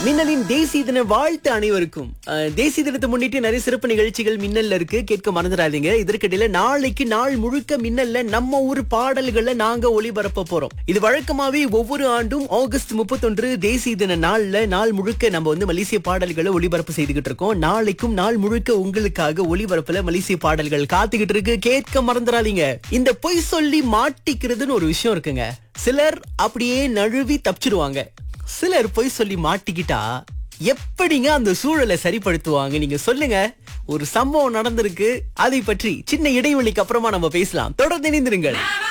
மின்னலின் தேசிய தின வாழ்த்து அனைவருக்கும் அஹ், தேசிய தினத்தை முன்னிட்டு நிறைய சிறப்பு நிகழ்ச்சிகள் மின்னல்ல இருக்கு கேட்க மறந்துடாதீங்க இதற்கிடையில நாளைக்கு நாள் முழுக்க மின்னல்ல நம்ம ஊர் பாடல்களை நாங்க ஒளிபரப்ப போறோம் இது வழக்கமாவே ஒவ்வொரு ஆண்டும் ஆகஸ்ட் முப்பத்தொன்று தேசிய தின நாள்ல நாள் முழுக்க நம்ம வந்து மலேசிய பாடல்களை ஒளிபரப்பு செய்துகிட்டு இருக்கோம் நாளைக்கும் நாள் முழுக்க உங்களுக்காக ஒளிபரப்புல மலேசிய பாடல்கள் காத்துக்கிட்டு இருக்கு கேட்க மறந்துடாதீங்க இந்த பொய் சொல்லி மாட்டிக்கிறதுன்னு ஒரு விஷயம் இருக்குங்க சிலர் அப்படியே நழுவி தப்பிச்சிடுவாங்க சிலர் பொய் சொல்லி மாட்டிக்கிட்டா எப்படிங்க அந்த சூழலை சரிப்படுத்துவாங்க நீங்க சொல்லுங்க ஒரு சம்பவம் நடந்திருக்கு அதை பற்றி சின்ன இடைவெளிக்கு அப்புறமா நம்ம பேசலாம் தொடர்ந்து இணைந்திருங்கள்